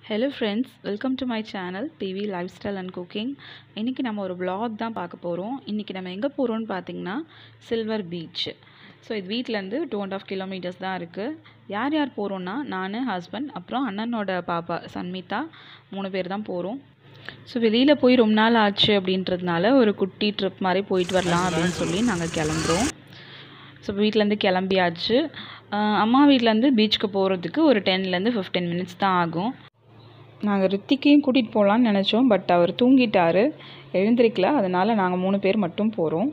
hello friends welcome to my channel PV lifestyle and cooking இன்றைக்கி நம்ம ஒரு vlog தான் பார்க்க போகிறோம் இன்றைக்கி நம்ம எங்கே போகிறோம்னு பார்த்தீங்கன்னா சில்வர் பீச் ஸோ இது வீட்டிலேருந்து டூ அண்ட் ஆஃப் கிலோமீட்டர்ஸ் தான் இருக்குது யார் யார் போகிறோன்னா நான் ஹஸ்பண்ட் அப்புறம் அண்ணனோட பாப்பா சன்மிதா மூணு பேர் தான் போகிறோம் ஸோ வெளியில் போய் ரொம்ப நாள் ஆச்சு அப்படின்றதுனால ஒரு குட்டி ட்ரிப் மாதிரி போயிட்டு வரலாம் அப்படின்னு சொல்லி நாங்கள் கிளம்புறோம் ஸோ வீட்டிலேருந்து கிளம்பியாச்சு ஆஹ் அம்மா வீட்டிலேருந்து பீச்சுக்கு போகிறதுக்கு ஒரு டென்லேருந்து ஃபிஃப்டீன் மினிட்ஸ் தான் ஆகும் நாங்கள் ரித்திக்கையும் கூட்டிகிட்டு போகலான்னு நினச்சோம் பட் அவர் தூங்கிட்டாரு எழுந்திரிக்கல அதனால் நாங்கள் மூணு பேர் மட்டும் போகிறோம்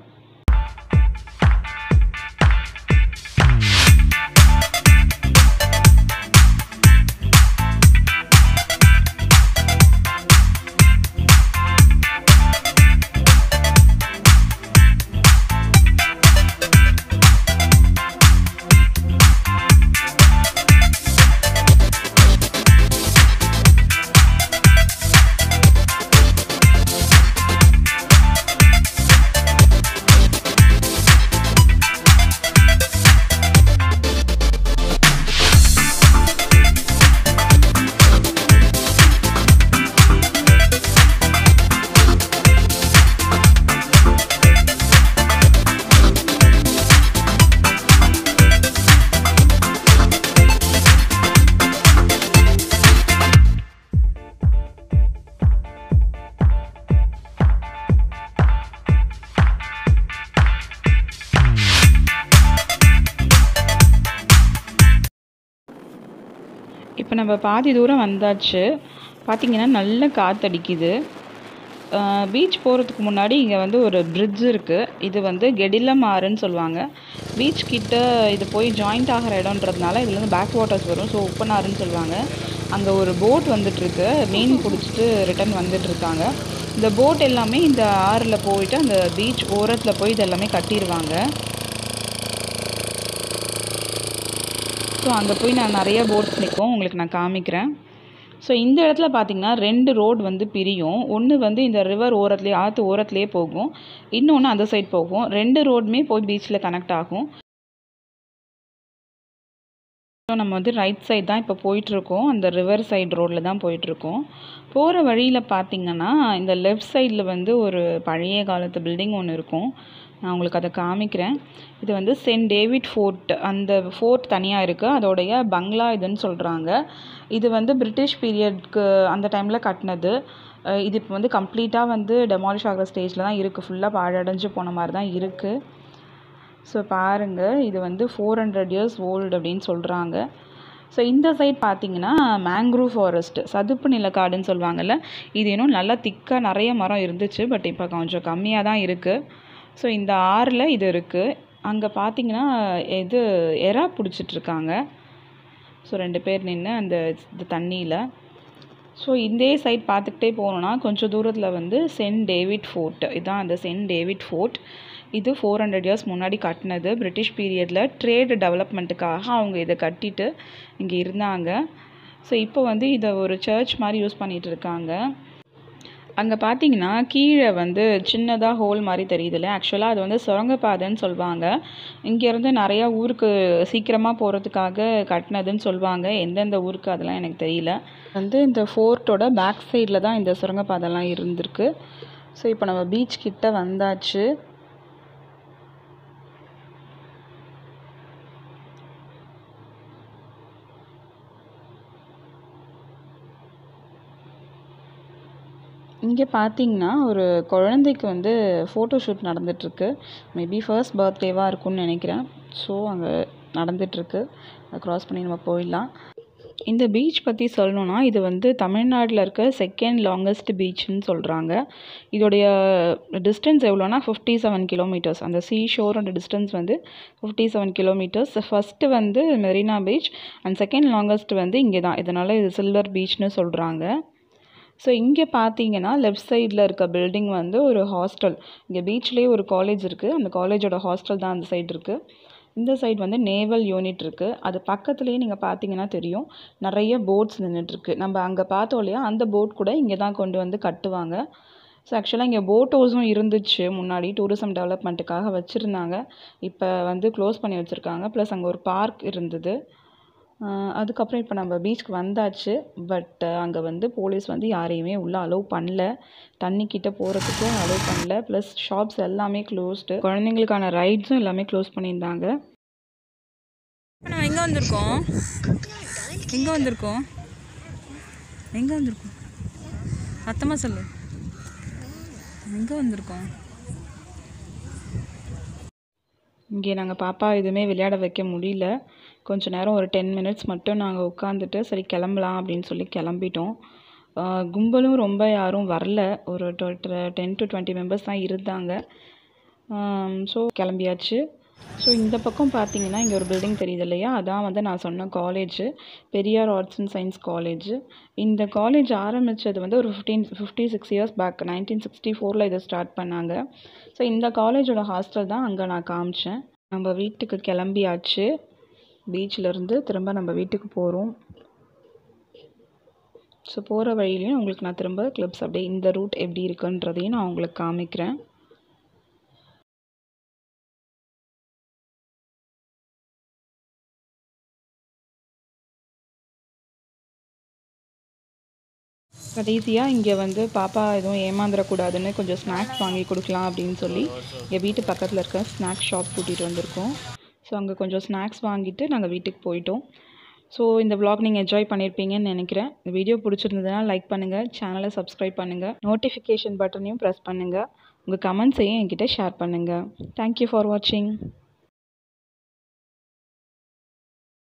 இப்போ நம்ம பாதி தூரம் வந்தாச்சு பார்த்தீங்கன்னா நல்ல காற்றடிக்குது பீச் போகிறதுக்கு முன்னாடி இங்கே வந்து ஒரு பிரிட்ஜ் இருக்குது இது வந்து கெடிலம் ஆறுன்னு சொல்லுவாங்க பீச் கிட்ட இது போய் ஜாயிண்ட் ஆகிற இடம்ன்றதுனால இதுலேருந்து பேக் வாட்டர்ஸ் வரும் ஸோ ஓப்பன் ஆறுன்னு சொல்லுவாங்க அங்கே ஒரு போட் வந்துட்டுருக்கு மீன் பிடிச்சிட்டு ரிட்டர்ன் வந்துட்டுருக்காங்க இந்த போட் எல்லாமே இந்த ஆறில் போயிட்டு அந்த பீச் ஓரத்தில் போய் இது எல்லாமே கட்டிடுவாங்க ஸோ அங்கே போய் நான் நிறைய போட்ஸ் நிற்கும் உங்களுக்கு நான் காமிக்கிறேன் ஸோ இந்த இடத்துல பார்த்தீங்கன்னா ரெண்டு ரோடு வந்து பிரியும் ஒன்று வந்து இந்த ரிவர் ஓரத்துலேயே ஆற்று ஓரத்துலேயே போகும் இன்னொன்று அந்த சைட் போகும் ரெண்டு ரோடுமே போய் பீச்சில் கனெக்ட் ஆகும் ஸோ நம்ம வந்து ரைட் சைடு தான் இப்போ போயிட்டுருக்கோம் அந்த ரிவர் சைடு ரோட்டில் தான் போயிட்டுருக்கோம் போகிற வழியில் பார்த்தீங்கன்னா இந்த லெஃப்ட் சைடில் வந்து ஒரு பழைய காலத்து பில்டிங் ஒன்று இருக்கும் நான் உங்களுக்கு அதை காமிக்கிறேன் இது வந்து சென்ட் டேவிட் ஃபோர்ட் அந்த ஃபோர்ட் தனியாக இருக்குது அதோடைய பங்களா இதுன்னு சொல்கிறாங்க இது வந்து பிரிட்டிஷ் பீரியட்க்கு அந்த டைமில் கட்டினது அஹ் இது இப்போ வந்து கம்ப்ளீட்டாக வந்து டெமாலிஷ் ஆகிற ஸ்டேஜில் தான் இருக்குது ஃபுல்லாக பாழடைஞ்சு போன மாதிரி தான் இருக்குது ஸோ பாருங்கள் இது வந்து ஃபோர் ஹண்ட்ரட் இயர்ஸ் ஓல்டு அப்படின்னு சொல்கிறாங்க ஸோ இந்த சைட் பார்த்தீங்கன்னா மேங்க்ரூவ் ஃபாரஸ்ட் சதுப்பு நிலக்காடுன்னு சொல்லுவாங்கல்ல இது இன்னும் நல்லா திக்காக நிறைய மரம் இருந்துச்சு பட் இப்போ கொஞ்சம் கம்மியாக தான் இருக்குது ஸோ இந்த ஆறில் இது இருக்குது அங்கே பார்த்தீங்கன்னா இது எறா பிடிச்சிட்ருக்காங்க ஸோ ரெண்டு பேர் நின்று அந்த இது தண்ணியில் ஸோ இந்த சைட் பார்த்துக்கிட்டே போனோன்னா கொஞ்சம் தூரத்தில் வந்து சென்ட் டேவிட் ஃபோர்ட் இதுதான் அந்த சென்ட் டேவிட் ஃபோர்ட் இது ஃபோர் ஹண்ட்ரட் இயர்ஸ் முன்னாடி கட்டினது பிரிட்டிஷ் பீரியடில் ட்ரேடு டெவலப்மெண்ட்டுக்காக அவங்க இதை கட்டிட்டு இங்கே இருந்தாங்க ஸோ இப்போ வந்து இதை ஒரு சர்ச் மாதிரி யூஸ் பண்ணிகிட்டு இருக்காங்க அங்கே பார்த்தீங்கன்னா கீழே வந்து சின்னதாக ஹோல் மாதிரி தெரியுதுல்ல ஆக்சுவலாக அது வந்து சுரங்கப்பாதைன்னு சொல்லுவாங்க இங்கேருந்து நிறையா ஊருக்கு சீக்கிரமாக போகிறதுக்காக கட்டினதுன்னு சொல்லுவாங்க எந்தெந்த ஊருக்கு அதெல்லாம் எனக்கு தெரியல வந்து இந்த ஃபோர்ட்டோட பேக் சைடில் தான் இந்த சுரங்கப்பாதைலாம் இருந்திருக்கு ஸோ இப்போ நம்ம பீச் கிட்ட வந்தாச்சு இங்கே பார்த்தீங்கன்னா ஒரு குழந்தைக்கு வந்து ஃபோட்டோ ஷூட் நடந்துகிட்ருக்கு மேபி ஃபர்ஸ்ட் பர்த்டேவாக இருக்கும்னு நினைக்கிறேன் ஸோ அங்கே நடந்துகிட்ருக்கு அதை க்ராஸ் பண்ணி நம்ம போயிடலாம் இந்த பீச் பற்றி சொல்லணுன்னா இது வந்து தமிழ்நாட்டில் இருக்க செகண்ட் லாங்கஸ்ட் பீச்னு சொல்கிறாங்க இதோடைய டிஸ்டன்ஸ் எவ்வளோனா ஃபிஃப்டி செவன் கிலோமீட்டர்ஸ் அந்த சீ ஷோரோட டிஸ்டன்ஸ் வந்து ஃபிஃப்டி செவன் கிலோமீட்டர்ஸ் ஃபஸ்ட்டு வந்து Marina beach and second longest வந்து இங்கே தான் இதனால் இது சில்வர் பீச்னு சொல்கிறாங்க ஸோ இங்கே பார்த்தீங்கன்னா லெஃப்ட் சைடில் இருக்க பில்டிங் வந்து ஒரு ஹாஸ்டல் இங்கே பீச்லேயே ஒரு காலேஜ் இருக்குது அந்த காலேஜோட ஹாஸ்டல் தான் அந்த சைடு இருக்குது இந்த சைடு வந்து நேவல் யூனிட் இருக்குது அது பக்கத்துலேயே நீங்கள் பார்த்தீங்கன்னா தெரியும் நிறைய போட்ஸ் நின்றுட்டுருக்கு நம்ம அங்கே பார்த்தோம் இல்லையா அந்த போட் கூட இங்கே தான் கொண்டு வந்து கட்டுவாங்க ஸோ ஆக்சுவலாக இங்கே போட் ஹவுஸும் இருந்துச்சு முன்னாடி டூரிசம் டெவலப்மெண்ட்டுக்காக வச்சுருந்தாங்க இப்போ வந்து க்ளோஸ் பண்ணி வச்சுருக்காங்க ப்ளஸ் அங்கே ஒரு பார்க் இருந்தது அதுக்கப்புறம் இப்போ நம்ம பீச்சுக்கு வந்தாச்சு பட் அங்கே வந்து போலீஸ் வந்து யாரையுமே உள்ளே அலோவ் பண்ணல தண்ணி கிட்ட போகிறதுக்கு அலோவ் பண்ணல ப்ளஸ் ஷாப்ஸ் எல்லாமே க்ளோஸ்டு குழந்தைங்களுக்கான ரைட்ஸும் எல்லாமே க்ளோஸ் பண்ணியிருந்தாங்க இப்போ நம்ம எங்கே வந்திருக்கோம் எங்கே வந்திருக்கோம் எங்கே வந்திருக்கோம் சத்தமாக சொல்லு எங்கே வந்திருக்கோம் இங்கே நாங்கள் பாப்பா எதுவுமே விளையாட வைக்க முடியல கொஞ்ச நேரம் ஒரு டென் மினிட்ஸ் மட்டும் நாங்கள் உட்காந்துட்டு சரி கிளம்பலாம் அப்படின்னு சொல்லி கிளம்பிட்டோம் ஆஹ் கும்பலும் ரொம்ப யாரும் வரல ஒரு டென் டு டுவெண்ட்டி மெம்பர்ஸ் தான் இருந்தாங்க ஸோ கிளம்பியாச்சு ஸோ இந்த பக்கம் பார்த்தீங்கன்னா இங்கே ஒரு பில்டிங் தெரியுது இல்லையா அதான் வந்து நான் சொன்ன college Periyar arts and science college இந்த காலேஜ் ஆரம்பித்தது வந்து ஒரு fifteen fifty six years back nineteen sixty ஃபோரில் இதை ஸ்டார்ட் பண்ணாங்க ஸோ இந்த காலேஜோட ஹாஸ்டல் தான் அங்கே நான் காமிச்சேன் நம்ம வீட்டுக்கு கிளம்பியாச்சு பீச்சிலேருந்து திரும்ப நம்ம வீட்டுக்கு போகிறோம் ஸோ போகிற வழியிலையும் உங்களுக்கு நான் திரும்ப கிளிப்ஸ் அப்படியே இந்த ரூட் எப்படி இருக்குன்றதையும் நான் உங்களுக்கு காமிக்கிறேன் கடைசியாக இங்கே வந்து பாப்பா எதுவும் ஏமாந்துடக்கூடாதுன்னு கொஞ்சம் ஸ்நாக்ஸ் வாங்கி கொடுக்கலாம் அப்படின்னு சொல்லி எங்கள் வீட்டு பக்கத்தில் இருக்க ஸ்நாக்ஸ் ஷாப் கூட்டிகிட்டு வந்திருக்கோம் ஸோ அங்கே கொஞ்சம் ஸ்நாக்ஸ் வாங்கிட்டு நாங்கள் வீட்டுக்கு போயிட்டோம் ஸோ இந்த vlog நீங்கள் என்ஜாய் பண்ணியிருப்பீங்கன்னு நினைக்கிறேன் இந்த வீடியோ பிடிச்சிருந்ததுன்னா லைக் பண்ணுங்கள் சேனலை சப்ஸ்கிரைப் பண்ணுங்கள் நோட்டிஃபிகேஷன் பட்டனையும் ப்ரெஸ் பண்ணுங்கள் உங்கள் கமெண்ட்ஸையும் என்கிட்ட ஷேர் பண்ணுங்கள் தேங்க்யூ ஃபார் வாட்சிங்